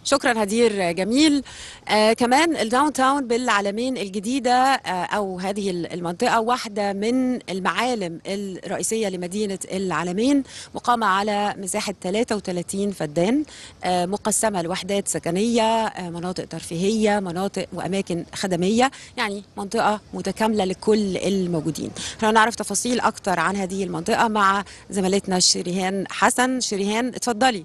شكرا هدير جميل آه كمان الداون تاون بالعلمين الجديدة آه أو هذه المنطقة واحدة من المعالم الرئيسية لمدينة العلمين مقامة على مساحة 33 فدان آه مقسمة لوحدات سكنية آه مناطق ترفيهية مناطق وأماكن خدمية يعني منطقة متكاملة لكل الموجودين احنا نعرف تفاصيل أكتر عن هذه المنطقة مع زميلتنا شريهان حسن شريهان اتفضلي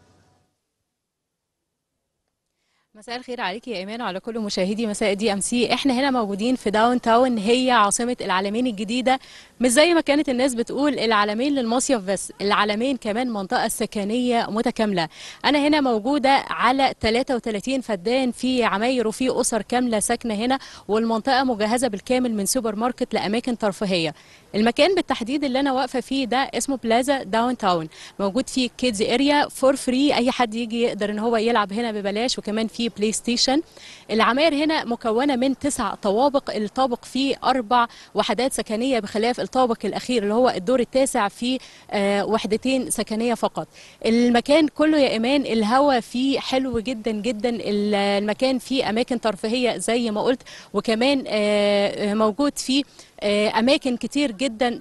مساء الخير عليك يا ايمان وعلى كل مشاهدي مساء دي ام سي احنا هنا موجودين في داون تاون هي عاصمه العالمين الجديده مش زي ما كانت الناس بتقول العالمين للمصيف بس العالمين كمان منطقه سكنيه متكامله انا هنا موجوده على 33 فدان في عماير وفي اسر كامله ساكنه هنا والمنطقه مجهزه بالكامل من سوبر ماركت لاماكن ترفيهيه المكان بالتحديد اللي انا واقفه فيه ده اسمه بلازا داون تاون موجود فيه كيدز اريا فور فري اي حد يجي يقدر ان هو يلعب هنا ببلاش وكمان في بلاي ستيشن العماير هنا مكونه من تسع طوابق الطابق فيه اربع وحدات سكنيه بخلاف الطابق الاخير اللي هو الدور التاسع فيه آه وحدتين سكنيه فقط المكان كله يا ايمان الهواء فيه حلو جدا جدا المكان فيه اماكن ترفيهيه زي ما قلت وكمان آه موجود فيه اماكن كتير جدا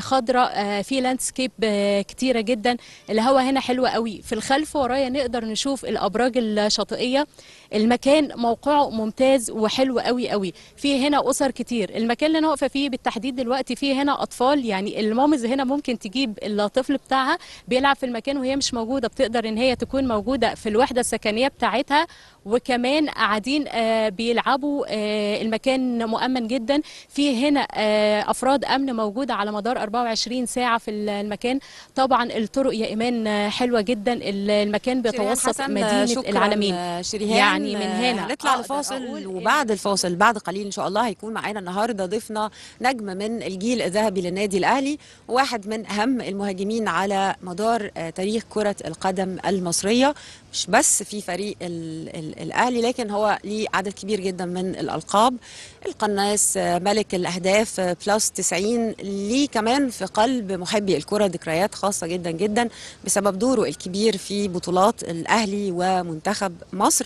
خضراء في لاندسكيب كتيره جدا الهواء هنا حلو قوي في الخلف ورايا نقدر نشوف الابراج الشاطئيه المكان موقعه ممتاز وحلو قوي قوي في هنا اسر كتير المكان اللي انا واقفه فيه بالتحديد دلوقتي فيه هنا اطفال يعني المامز هنا ممكن تجيب الطفل بتاعها بيلعب في المكان وهي مش موجوده بتقدر ان هي تكون موجوده في الوحده السكنيه بتاعتها وكمان قاعدين بيلعبوا المكان مؤمن جدا في هنا افراد امن موجوده على مدار 24 ساعه في المكان طبعا الطرق يا ايمان حلوه جدا المكان بيتوسط مدينه العالمين يعني من هنا نطلع لفاصل وبعد الفاصل بعد قليل ان شاء الله هيكون معانا النهارده ضيفنا نجم من الجيل الذهبي للنادي الاهلي وواحد من اهم المهاجمين على مدار تاريخ كره القدم المصريه مش بس في فريق ال ال الاهلي لكن هو ليه عدد كبير جدا من الالقاب القناص ملك الاهداف بلس 90 ليه كمان في قلب محبي الكره ذكريات خاصه جدا جدا بسبب دوره الكبير في بطولات الاهلي ومنتخب مصر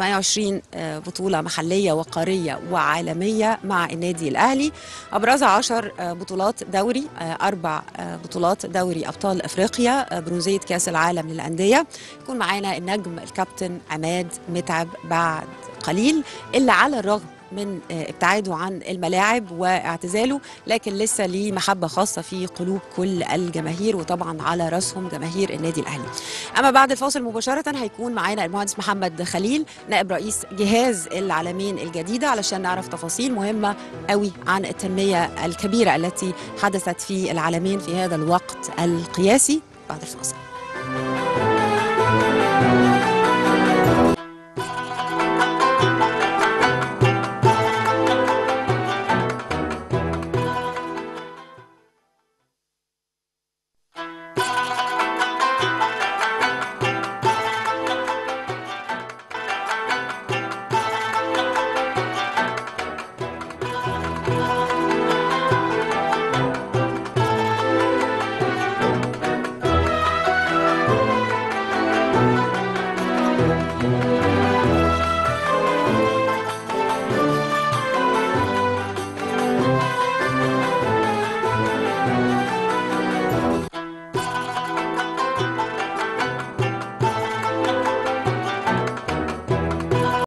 28 بطوله محليه وقاريه وعالميه مع النادي الاهلي ابرزها 10 بطولات دوري اربع بطولات دوري ابطال افريقيا برونزيه كاس العالم للانديه يكون معانا النجم الكابتن عماد متعب بعد قليل اللي على الرغم من ابتعاده عن الملاعب واعتزاله لكن لسه ليه محبه خاصه في قلوب كل الجماهير وطبعا على راسهم جماهير النادي الاهلي. اما بعد الفاصل مباشره هيكون معانا المهندس محمد خليل نائب رئيس جهاز العالمين الجديده علشان نعرف تفاصيل مهمه قوي عن التنميه الكبيره التي حدثت في العالمين في هذا الوقت القياسي بعد الفاصل.